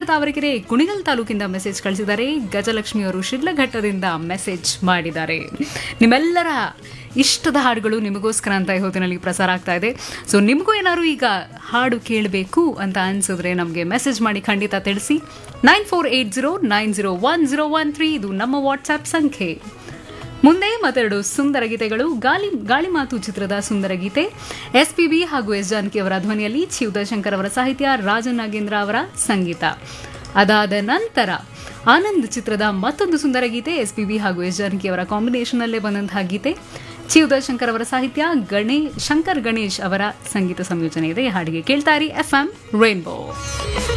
Tavarekere Kunigal ತಾಲೂಕಿಂದ message ಕಳಿಸಿದ್ದಾರೆ ಗಜಲಕ್ಷ್ಮಿ ಅವರು ಶಿಡ್ಲಘಟ್ಟದಿಂದ message ಮಾಡಿದ್ದಾರೆ ನಿಮ್ಮೆಲ್ಲರ ಇಷ್ಟದ ಹಾಡುಗಳು ನಿಮಗೋಸ್ಕರ ಅಂತ ಈ ಹೊತ್ತಿನಲ್ಲಿ ಪ್ರಸಾರ ಆಗ್ತಾ ಇದೆ ಸೊ ನಿಮಗೂ ಏನಾದ್ರು ಈಗ ಹಾಡು ಕೇಳಬೇಕು ಅಂತ ಅನ್ಸಿದ್ರೆ ನಮಗೆ ಮೆಸೇಜ್ ಮಾಡಿ ಖಂಡಿತ ತಿಳಿಸಿ nine four eight zero nine zero one zero one three ಇದು ನಮ್ಮ ವಾಟ್ಸ್ಆಪ್ ಸಂಖ್ಯೆ ಮುಂದೆ ಮತ್ತೆರಡು ಸುಂದರ ಗೀತೆಗಳು ಗಾಳಿ ಗಾಳಿ ಮಾತು ಚಿತ್ರದ ಸುಂದರ ಗೀತೆ ಎಸ್ ಪಿ ಬಿ ಹಾಗೂ ಎಸ್ ಜಾನಕಿ ಅವರ ಧ್ವನಿಯಲ್ಲಿ ಶಿವದಶಂಕರ್ ಅವರ ಸಾಹಿತ್ಯ ರಾಜನ್ ನಾಗೇಂದ್ರ ಅವರ ಸಂಗೀತ ಅದಾದ ನಂತರ ಆನಂದ್ ಚಿತ್ರದ ಮತ್ತೊಂದು ಸುಂದರ ಗೀತೆ ಎಸ್ ಪಿ ಬಿ ಹಾಗೂ ಎಸ್ ಜಾನಕಿ ಅವರ ಕಾಂಬಿನೇಷನ್ ಅಲ್ಲೇ ಬಂದಂತಹ ಗೀತೆ ಶಿವದಶಂಕರ್ ಅವರ ಸಾಹಿತ್ಯ ಗಣೇ ಶಂಕರ್ ಗಣೇಶ್ ಅವರ ಸಂಗೀತ ಸಂಯೋಜನೆ ಇದೆ ಈ ಹಾಡಿಗೆ ಕೇಳ್ತಾರಿ ಎಫ್ ಎಂ ರೈನ್ಬೋ